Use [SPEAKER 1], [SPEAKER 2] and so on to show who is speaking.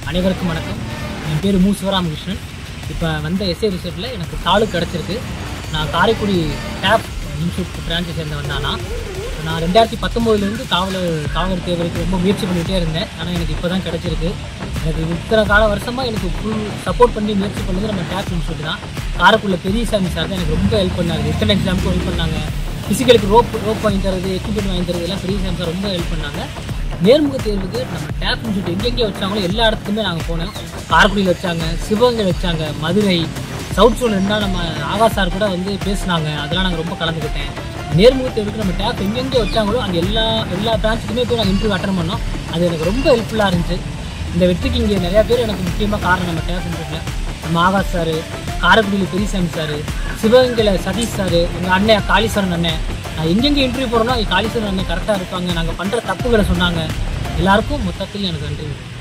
[SPEAKER 1] அனைவருக்கும் வணக்கம் என் பேர் மு சிவராமகிருஷ்ணன் இப்போ வந்த எஸ்ஏ ரிசல்ட்டில் எனக்கு தாலுக்கு கிடச்சிருக்கு நான் காரைக்குடி டேப் இன்ஸ்டியூட் பிரான்ச்சை சேர்ந்தவன் தானா நான் ரெண்டாயிரத்தி பத்தொம்போதுலேருந்து காவலர் காவலர் தேர்வுக்கு ரொம்ப முயற்சி பண்ணிகிட்டே இருந்தேன் ஆனால் எனக்கு இப்போ தான் கிடச்சிருக்கு எனக்கு இத்தனை கால வருஷமாக எனக்கு ஃபுல் சப்போர்ட் பண்ணி முயற்சி பண்ணது நம்ம டேப் இன்ஸ்டியூட் தான் காரைக்குடியில் பெரியசாமி சார் தான் எனக்கு ரொம்ப ஹெல்ப் பண்ணாங்க ரிட்டன் எக்ஸாமுக்கு ஹெல்ப் பண்ணாங்க ஃபிசிக்கலுக்கு ரோப் ரோப் வாங்கி தரது எக்யூப்மெண்ட் வாங்கி தரது எல்லாம் பெரியசாமி சார் ரொம்ப ஹெல்ப் பண்ணாங்க நேர்முக தேர்வுக்கு நம்ம டேப் இன்ஸ்டியூட் எங்கெங்கே வச்சாங்களோ எல்லா இடத்துக்குமே நாங்கள் போனோம் காரைக்குடியில் வச்சாங்க சிவகங்கை வச்சாங்க மதுரை சவுத் சோன் ரெண்டா நம்ம ஆகா சார் கூட வந்து பேசுனாங்க அதெல்லாம் நாங்கள் ரொம்ப கலந்துக்கிட்டேன் நேர்முக தேர்வுக்கு நம்ம டேப் எங்கெங்கே வச்சாங்களோ அந்த எல்லா எல்லா பிரான்ச்சுக்குமே போய் நாங்கள் இன்டர்வியூ அட்டன் பண்ணோம் அது எனக்கு ரொம்ப ஹெல்ப்ஃபுல்லாக இருந்துச்சு இந்த வெற்றிக்கு இங்கே நிறையா பேர் எனக்கு முக்கியமாக காரணம் நம்ம டேப் இன்ஸ்டியூட்டில் நம்ம ஆகாஷ் சார் காரைக்குடியில் பெரியசாமி சார் சிவகங்கையில் சதீஷ் சார் எங்கள் அண்ணன் காளீஸ்வரன் அண்ணன் நான் எங்கெங்கே இன்டர்வியூ போகிறோம்னா காளீஸ்வரன் அண்ணன் கரெக்டாக இருப்பாங்க நாங்கள் பண்ணுற தப்புகளை சொன்னாங்க எல்லாருக்கும் மொத்தத்தில் எனக்கு நன்றி